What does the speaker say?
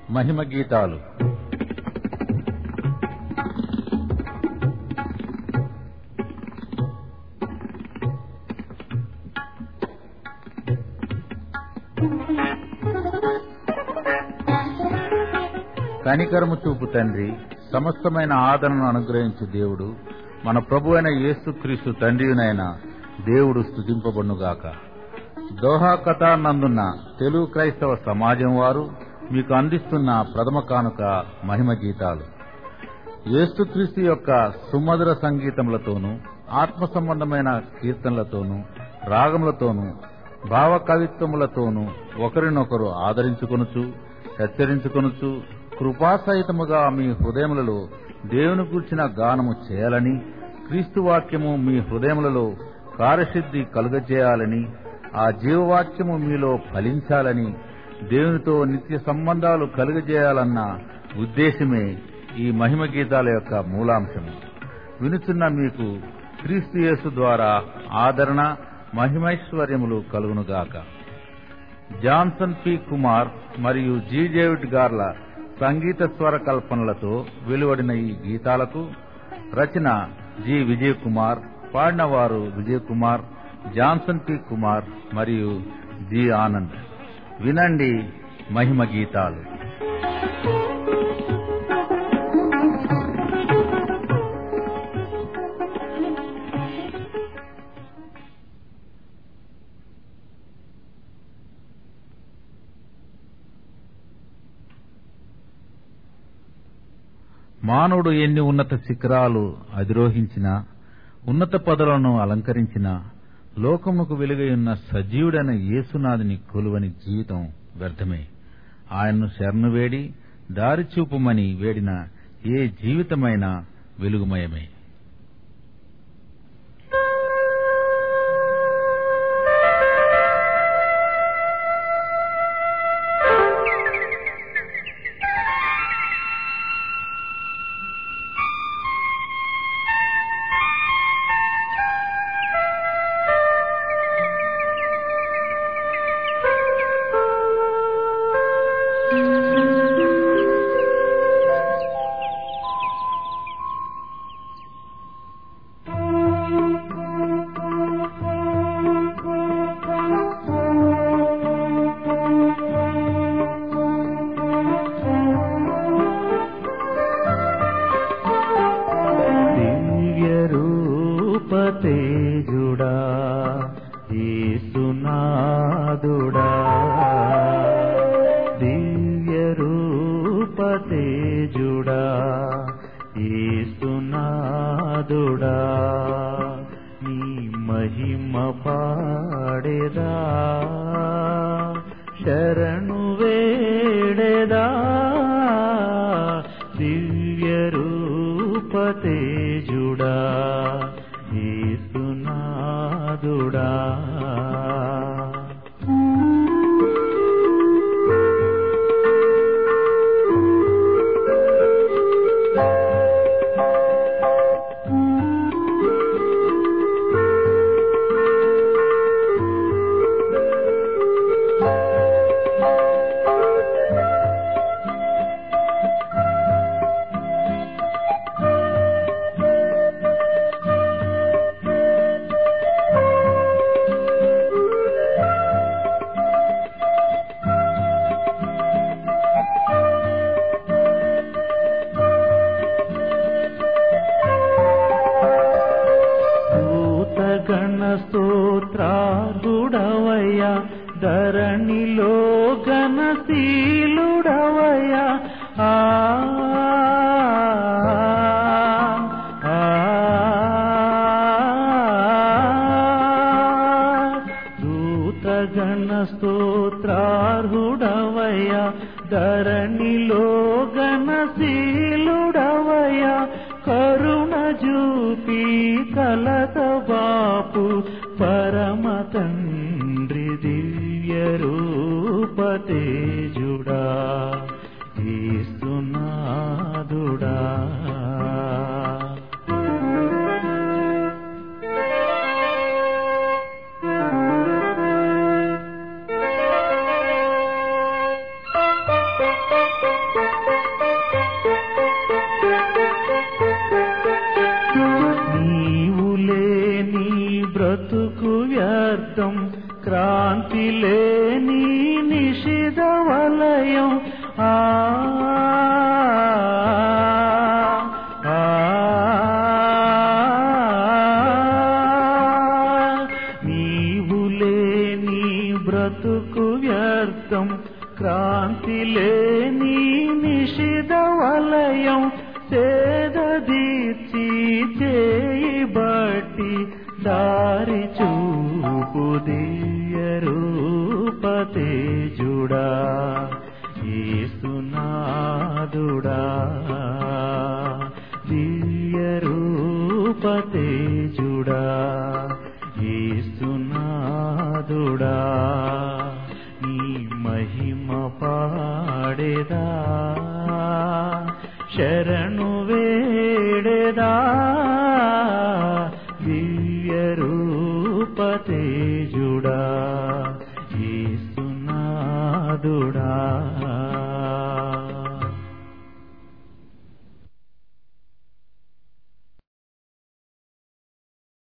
మహిమ గీతాలు కనికరము చూపు తండ్రి సమస్తమైన ఆదరణను అనుగ్రహించు దేవుడు మన ప్రభు అయిన యేసుక్రీస్తు తండ్రినైన దేవుడు స్తుతింపబడునుగాక దోహా కథానందున్న తెలుగు క్రైస్తవ సమాజం వారు మీకు అందిస్తున్న ప్రథమ కానుక మహిమ గీతాలు యేసుక్రీస్తు యొక్క సుమధుర సంగీతములతోనూ ఆత్మ సంబంధమైన కీర్తనలతోనూ రాగములతోనూ భావ కవిత్వములతోనూ ఒకరినొకరు ఆదరించుకొనుచు హెచ్చరించుకొనుచు కృపాసహితముగా మీ హృదయములలో దేవుని గూర్చిన గానము చేయాలని క్రీస్తు వాక్యము మీ హృదయములలో కార్యసిద్ధి కలుగజేయాలని ఆ జీవవాక్యము మీలో ఫలించాలని దేవునితో నిత్య సంబంధాలు కలుగజేయాలన్న ఉద్దేశమే ఈ మహిమ గీతాల యొక్క మూలాంశము వినుచున్న మీకు క్రీస్తు యేసు ద్వారా ఆదరణ మహిమైశ్వర్యములు కలుగునుగాక జాన్సన్ పి కుమార్ మరియు జి డేవిడ్ గార్ల సంగీత స్వర కల్పనలతో వెలువడిన ఈ గీతాలకు రచన జి విజయ్ కుమార్ పాడినవారు విజయ్ కుమార్ జాన్సన్ పి కుమార్ మరియు జి ఆనంద్ వినండి మహిమ గీతాలు మానవుడు ఎన్ని ఉన్నత శిఖరాలు అధిరోహించినా ఉన్నత పదవులను అలంకరించిన లోకమునకు వెలుగైయున్న సజీవుడైన యేసునాథుని కొలువని జీవితం వ్యర్థమే ఆయన్ను శరణు వేడి దారి చూపుమని వేడిన ఏ జీవితమైనా వెలుగుమయమే దివ్యరూపతేజుడా యేసునాదుడా దివ్యరూపతేజుడా యేసునాదుడా నీ మహిమ పాడేదా శరణు వేడేదా దివ్యరూపతేజుడా యేసునాదుడా భూతగణ స్తోత్రాగుడవయ్యా ధరణిలో గణశీలుడవయ్యా ఆ ఆ, దూతగణ స్తోత్రార్హుడవయ్యా ధరణిలో గణశీలుడవయ్యా కరుణ చూపి కలత బాపు పరమ తండ్రి దివ్య రూపతేజుడా ఈస్తునాదుడా వ్యర్థం క్రాంతి లేని నిషిధ వలయం ఆ ఆ, నీవు లేని బ్రతుకు వ్యర్థం క్రాంతి లేని నిషిధ వలయం సేదీర్చి చేయి బట్టి దారి చూపు దివ్య రూపతేజుడా ఏసునాదుడా దివ్య రూపతేజుడా ఏసునాదుడా నీ మహిమ పాడేదా శరణు వేడేదా దివ్య రూపతేజుడా ఏసునాదుడా